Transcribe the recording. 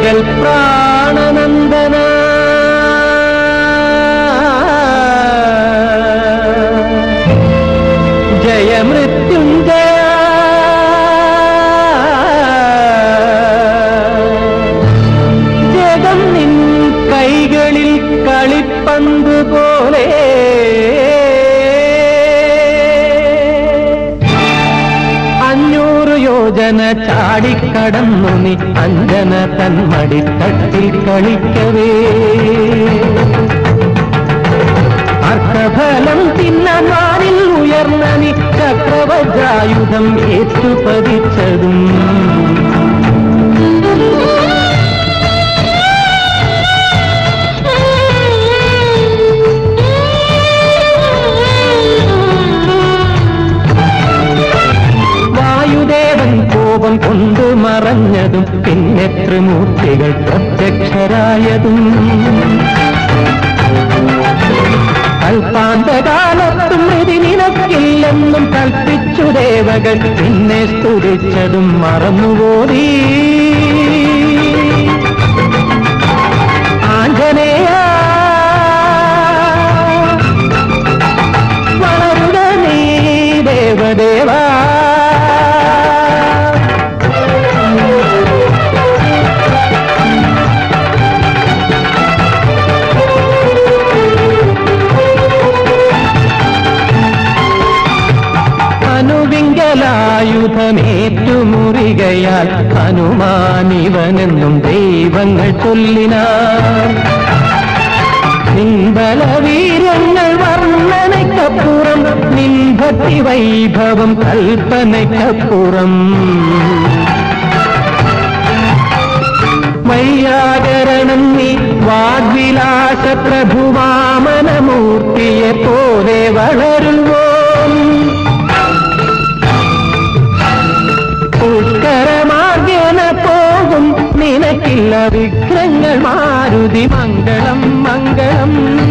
ദേവകൾ പ്രാണനന്ദന ജയ മൃത്യുഞ്ജയ ജഗം നിൻ കൈകളിൽ കളിപ്പന്ത് പോലെ അഞ്ഞൂറ് യോജന ചാടിക്കടന്നു നീ അഞ്ജന തന്മടി തട്ടിൽ കളിക്കവേ അർത്ഥഫലം തിന്നാൻ വാനിൽ ഉയർന്ന നീ ചക്രവജായുധം ഏറ്റുപതിച്ചതും വായുദേവൻ കോപം കൊണ്ടു മറഞ്ഞതും പിന്നെ ത്രിമൂർത്തികൾ പ്രത്യക്ഷരായതും കൽപ്പാന്തകാലത്തും ഇത് നിനക്കില്ലെന്നും കൽപ്പിച്ചു ദേവകൾ പിന്നെ സ്തുതിച്ചതും മറന്നുപോയി ആഞ്ജനേയ വളരുക നീ ദേവദേവാ അനുവിങ്കലായുധമേറ്റുമുറികയാൽ ഹനുമാനിവനെന്നും ദൈവങ്ങൾ ചൊല്ലിനാർ നിൻബലവീര്യങ്ങൾ വർണ്ണനയ്ക്കപ്പുറം നിൻ ഭക്തി വൈഭവം കൽപ്പനയ്ക്കപ്പുറം വൈയാകരണം നീ വാഗ്വിലാസ പ്രഭുവാമനമൂർത്തിയെ പോലെ വളരുവോം പുഷ്കരമാർഗേന പോകും നിനക്കില്ല വിഘ്നങ്ങൾ മാരുതി മംഗളം മംഗളം